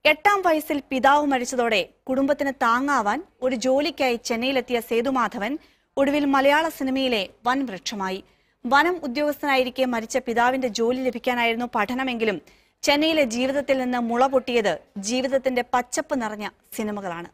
എട്ടാം വയസ്സിൽ പിതാവ് മരിച്ചതോടെ കുടുംബത്തിന് താങ്ങാവാൻ ഒരു ജോലിക്കായി ചെന്നൈയിലെത്തിയ സേതുമാധവൻ ഒടുവിൽ മലയാള സിനിമയിലെ വൻ വൃക്ഷമായി വനം ഉദ്യോഗസ്ഥനായിരിക്കെ മരിച്ച പിതാവിന്റെ ജോലി ലഭിക്കാനായിരുന്നു പഠനമെങ്കിലും ചെന്നൈയിലെ ജീവിതത്തിൽ നിന്ന് മുള പൊട്ടിയത് ജീവിതത്തിന്റെ പച്ചപ്പ് നിറഞ്ഞ സിനിമകളാണ്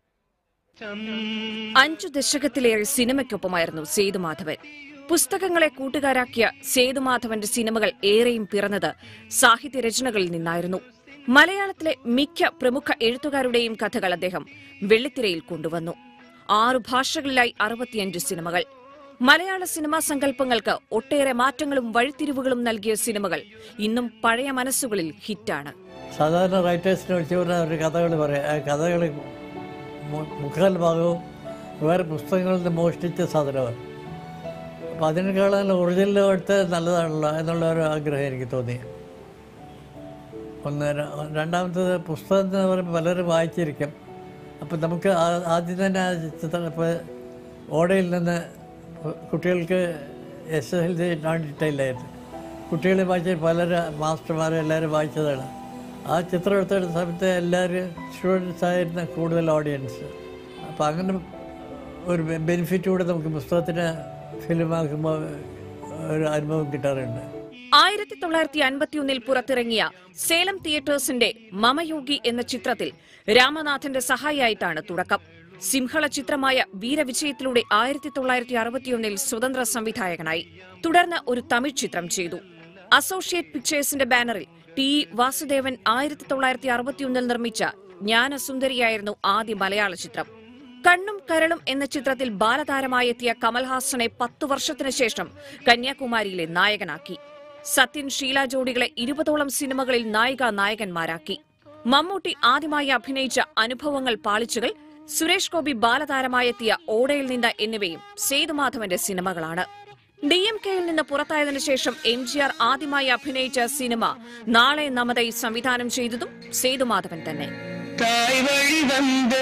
അഞ്ചു ദശകത്തിലേറെ സിനിമയ്ക്കൊപ്പമായിരുന്നു സേതുമാധവൻ പുസ്തകങ്ങളെ കൂട്ടുകാരാക്കിയ സേതുമാധവന്റെ സിനിമകൾ ഏറെയും പിറന്നത് സാഹിത്യരചനകളിൽ നിന്നായിരുന്നു മലയാളത്തിലെ മിക്ക പ്രമുഖ എഴുത്തുകാരുടെയും കഥകൾ അദ്ദേഹം വെള്ളിത്തിരയിൽ കൊണ്ടുവന്നു ആറു ഭാഷകളിലായി അറുപത്തിയഞ്ച് സിനിമകൾ മലയാള സിനിമാ സങ്കല്പങ്ങൾക്ക് ഒട്ടേറെ മാറ്റങ്ങളും വഴിത്തിരിവുകളും നൽകിയ സിനിമകൾ ഇന്നും പഴയ മനസ്സുകളിൽ ഹിറ്റാണ് സാധാരണ റൈറ്റേഴ്സിനെ വിളിച്ച് പറഞ്ഞ ഒരു കഥകൾ പറയാം ആ കഥകൾ മു- മുക്കാൽ ഭാഗവും വേറെ പുസ്തകങ്ങളിൽ നിന്ന് മോഷ്ടിച്ച സാധനമാണ് അപ്പോൾ അതിനേക്കാളും ഒറിജിനൽ എടുത്ത് നല്ലതാണല്ലോ എന്നുള്ള ഒരു ആഗ്രഹം എനിക്ക് തോന്നി ഒന്ന് ര- രണ്ടാമത്തത് പുസ്തകം എന്ന് പറയുമ്പോൾ പലരും വായിച്ചിരിക്കും അപ്പം നമുക്ക് ആ- ആദ്യം തന്നെ ആ ചിത്രം ഇപ്പോൾ ഓടയിൽ നിന്ന് കുട്ടികൾക്ക് S S L C non ഡീറ്റെയിലായിരുന്നു കുട്ടികൾ വായിച്ച പലരും മാസ്റ്റർമാരും എല്ലാവരും വായിച്ചതാണ് ആ ചിത്രം എടുത്തെടുത്ത സമയത്ത് എല്ലാവരും സ്റ്റുഡൻസ് ആയിരുന്ന കൂടുതൽ ഓഡിയൻസ് അപ്പോൾ അങ്ങനെ ഒരു ബെനിഫിറ്റ് കൂടെ നമുക്ക് പുസ്തകത്തിന് ഫിലിമാക്കുമ്പോൾ ഒരു അനുഭവം കിട്ടാറുണ്ട് ആയിരത്തി തൊള്ളായിരത്തി അൻപത്തിയൊന്നിൽ പുറത്തിറങ്ങിയ സേലം തിയേറ്റേഴ്സിന്റെ മമയോഗി എന്ന ചിത്രത്തിൽ രാമനാഥന്റെ സഹായിയായിട്ടാണ് തുടക്കം സിംഹള ചിത്രമായ വീരവിജയത്തിലൂടെ ആയിരത്തി തൊള്ളായിരത്തി അറുപത്തിയൊന്നിൽ സ്വതന്ത്ര സംവിധായകനായി തുടർന്ന് ഒരു തമിഴ് ചിത്രം ചെയ്തു അസോസിയേറ്റ് പിക്ചേഴ്സിന്റെ ബാനറിൽ ടി ഇ വാസുദേവൻ ആയിരത്തി തൊള്ളായിരത്തി അറുപത്തിയൊന്നിൽ നിർമ്മിച്ച ജ്ഞാനസുന്ദരിയായിരുന്നു ആദ്യ മലയാള ചിത്രം കണ്ണും കരളും എന്ന ചിത്രത്തിൽ ബാലതാരമായെത്തിയ കമൽഹാസനെ പത്തു വർഷത്തിനു ശേഷം കന്യാകുമാരിയിലെ നായകനാക്കി സത്യൻ ഷീല ജോഡികളെ ഇരുപതോളം സിനിമകളിൽ നായിക നായകന്മാരാക്കി മമ്മൂട്ടി ആദ്യമായി അഭിനയിച്ച അനുഭവങ്ങൾ പാളിച്ചുകൾ സുരേഷ് ഗോപി ബാലതാരമായെത്തിയ ഓടയിൽ നിന്ന് എന്നിവയും സേതുമാധവന്റെ സിനിമകളാണ് ഡി എം കെയിൽ നിന്ന് പുറത്തായതിനു ശേഷം എം ജി ആർ ആദ്യമായി അഭിനയിച്ച സിനിമ നാളെ നമതൈ സംവിധാനം ചെയ്തതും സേതുമാധവൻ തന്നെ தாய் வழி வந்த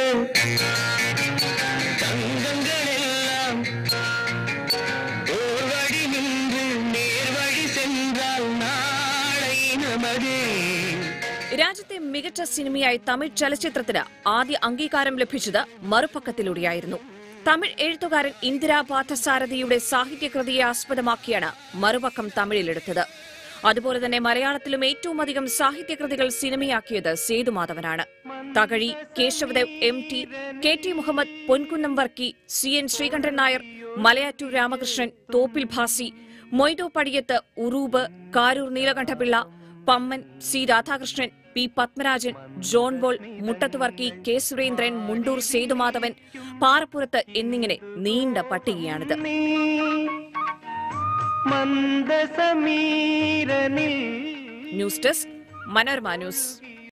தங்கங்களெல்லாம் ஓர் வழி நின்று நேர் வழி சென்றால் நாளை நமதே രാജ്യത്തെ മികച്ച സിനിമയായി തമിഴ് ചലച്ചിത്രത്തിന് ആദ്യ അംഗീകാരം ലഭിച്ചത് മറുപക്കത്തിലൂടെയായിരുന്നു തമിഴ് എഴുത്തുകാരൻ ഇന്ദിരാ പാർത്ഥസാരഥിയുടെ സാഹിത്യകൃതിയെ ആസ്പദമാക്കിയാണ് മറുപക്കം തമിഴിലെടുത്തത് അതുപോലെ തന്നെ മലയാളത്തിലും ഏറ്റവും അധികം സാഹിത്യകൃതികൾ സിനിമയാക്കിയത് സേതുമാധവനാണ് Thakazhi Kesavadev M T K T Muhammad Ponkunnam Varkey C N Sreekantan Nair Malayattoor Ramakrishnan Thoppil Bhasi Moidu Padiyath Uroob Karoor Neelakanta Pillai Pamman C Radhakrishnan P Padmarajan John Paul Muttathu Varkey K Surendran Mundoor Sethumadhavan Parappurath എന്നിങ്ങനെ നീണ്ട പട്ടികയാണിത് മന്ദസമീരനിൽ ന്യൂസ് ഡെസ്ക് മനോരമ ന്യൂസ്